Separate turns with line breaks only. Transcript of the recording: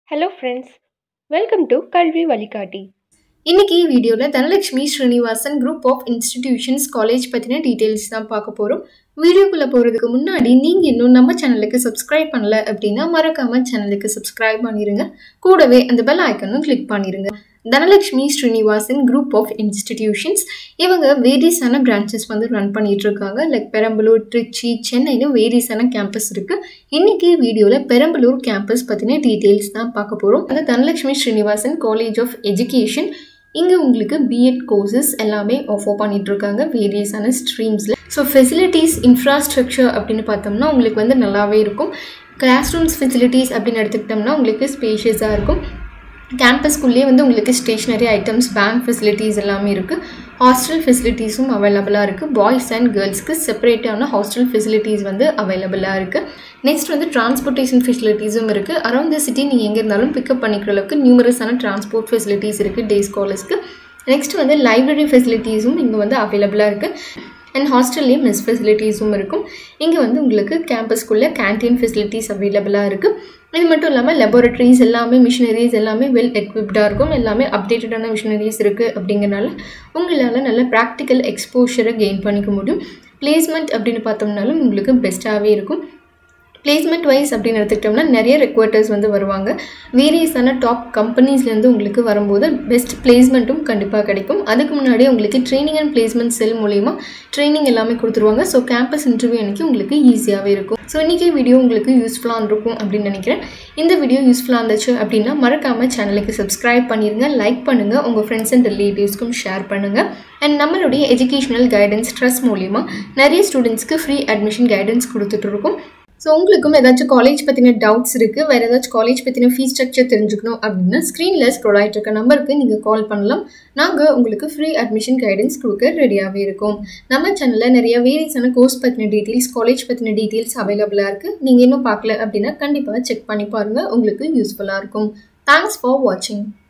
hello friends welcome to கல்வி வழிகாட்டி
இன்னைக்கு வீடியோவில் Dhanalakshmi Srinivasan group of institutions college பற்றின டீட்டெயில்ஸ் தான் பார்க்க போகிறோம் வீடியோக்குள்ளே போகிறதுக்கு முன்னாடி நீங்கள் இன்னும் நம்ம சேனலுக்கு சப்ஸ்கிரைப் பண்ணல அப்படின்னா மறக்காம சேனலுக்கு சப்ஸ்கிரைப் பண்ணிடுங்க கூடவே அந்த பெல் ஐக்கனும் கிளிக் பண்ணிடுங்க Dhanalakshmi Srinivasan group of institutions இவங்க வேரியஸான பிரான்ச்சஸ் வந்து ரன் பண்ணிட்டு இருக்காங்க லைக் பெரம்பலூர் திருச்சி சென்னைன்னு வேரியஸான கேம்பஸ் இருக்குது இன்னைக்கு வீடியோவில் பெரம்பலூர் கேம்பஸ் பற்றின டீட்டெயில்ஸ் தான் பார்க்க போகிறோம் அந்த Dhanalakshmi Srinivasan college of education இங்கே உங்களுக்கு பிஎட் கோர்சஸ் எல்லாமே ஆஃபர் பண்ணிட்டு இருக்காங்க வேரியஸான ஸ்ட்ரீம்ஸில் ஸோ ஃபெசிலிட்டிஸ் இன்ஃப்ராஸ்ட்ரக்சர் அப்படின்னு பார்த்தோம்னா உங்களுக்கு வந்து நல்லாவே இருக்கும் கிளாஸ் ரூம்ஸ் ஃபெசிலிட்டிஸ் அப்படின்னு எடுத்துக்கிட்டோம்னா உங்களுக்கு ஸ்பேஷியஸாக இருக்கும் கேம்பஸ்குள்ளேயே வந்து உங்களுக்கு ஸ்டேஷ்னரி ஐட்டம்ஸ் பேங்க் ஃபெசிலிட்டிஸ் எல்லாமே இருக்குது ஹாஸ்டல் ஃபெசிலிட்டிஸும் அவைலபிளாக இருக்குது பாய்ஸ் அண்ட் கேர்ள்ஸ்க்கு செப்பரேட்டான ஹாஸ்டல் ஃபெசிலிட்டிஸ் வந்து அவைலபிளாக இருக்குது நெக்ஸ்ட் வந்து டிரான்ஸ்போர்ட்டேஷன் ஃபெசிலிட்டிஸும் இருக்குது அரௌண்ட் த சிட்டி நீங்கள் எங்கே இருந்தாலும் பிக்கப் பண்ணிக்கிற அளவுக்கு நியூமரஸான டிரான்ஸ்போர்ட் ஃபெசிலிட்டிஸ் இருக்குது டே ஸ்காலர்ஸ்க்கு நெக்ஸ்ட் வந்து லைப்ரரி ஃபெசிலிட்டிஸும் இங்கே வந்து அவைலபிளாக இருக்குது அண்ட் ஹாஸ்டல்லேயும் மெஸ் ஃபெசிலிட்டிஸும் இருக்கும் இங்கே வந்து உங்களுக்கு கேம்பஸ்க்குள்ளே கேன்டீன் ஃபெசிலிட்டிஸ் அவைலபிளாக இருக்குது இது மட்டும் இல்லாமல் லெபார்ட்ரிஸ் எல்லாமே மிஷினரிஸ் எல்லாமே வெல் எக்விப்டாக இருக்கும் எல்லாமே அப்டேட்டடான மிஷினரிஸ் இருக்குது அப்படிங்கிறனால உங்களால் நல்ல ப்ராக்டிக்கல் எக்ஸ்போஷரை கெயின் பண்ணிக்க முடியும் பிளேஸ்மெண்ட் அப்படின்னு பார்த்தோம்னாலும் உங்களுக்கு பெஸ்ட்டாகவே இருக்கும் பிளேஸ்மெண்ட் வைஸ் அப்படின்னு எடுத்துக்கிட்டோம்னா நிறைய ரெக்வர்ட்டர்ஸ் வந்து வருவாங்க வேரியஸான டாப் கம்பெனிஸ்லேருந்து உங்களுக்கு வரும்போது பெஸ்ட் பிளேஸ்மெண்ட்டும் கண்டிப்பாக கிடைக்கும் அதுக்கு முன்னாடி உங்களுக்கு ட்ரைனிங் அண்ட் பிளேஸ்மெண்ட் செல் மூலிமா ட்ரைனிங் எல்லாமே கொடுத்துருவாங்க ஸோ கேம்பஸ் இன்டர்வியூ அன்றைக்கி உங்களுக்கு ஈஸியாகவே இருக்கும் ஸோ இன்றைக்கி வீடியோ உங்களுக்கு யூஸ்ஃபுல்லாக இருக்கும் அப்படின்னு நினைக்கிறேன் இந்த வீடியோ யூஸ்ஃபுல்லாக இருந்துச்சு அப்படின்னா மறக்காமல் சேனலுக்கு சப்ஸ்கிரைப் பண்ணிடுங்க லைக் பண்ணுங்கள் உங்கள் ஃப்ரெண்ட்ஸ் அண்ட் ரிலேட்டிவ்ஸ்க்கும் ஷேர் பண்ணுங்கள் அண்ட் நம்மளுடைய எஜுகேஷனல் கைடன்ஸ் ட்ரஸ்ட் மூலிமா நிறைய ஸ்டூடெண்ட்ஸ்க்கு ஃப்ரீ அட்மிஷன் கைடன்ஸ் கொடுத்துட்டு இருக்கோம் ஸோ உங்களுக்கும் ஏதாச்சும் காலேஜ் பற்றின டவுட்ஸ் இருக்குது வேறு ஏதாச்சும் காலேஜ் பற்றின ஃபீஸ் ஸ்ட்ரக்சர் தெரிஞ்சுக்கணும் அப்படின்னா ஸ்க்ரீனில் ஸ்க்ரோல் ஆகிட்டு இருக்க நம்பருக்கு நீங்கள் கால் பண்ணலாம் நாங்கள் உங்களுக்கு ஃப்ரீ அட்மிஷன் கைடன்ஸ் கொடுக்க ரெடியாகவே இருக்கோம் நம்ம சேனலில் நிறைய வேரியஸான கோர்ஸ் பற்றின டீட்டெயில்ஸ் காலேஜ் பற்றின டீட்டெயில்ஸ் அவைலபிளாக இருக்குது நீங்கள் இன்னும் பார்க்கல அப்படின்னா கண்டிப்பாக செக் பண்ணி பாருங்கள் உங்களுக்கு யூஸ்ஃபுல்லாக இருக்கும் தேங்க்ஸ் ஃபார் வாட்சிங்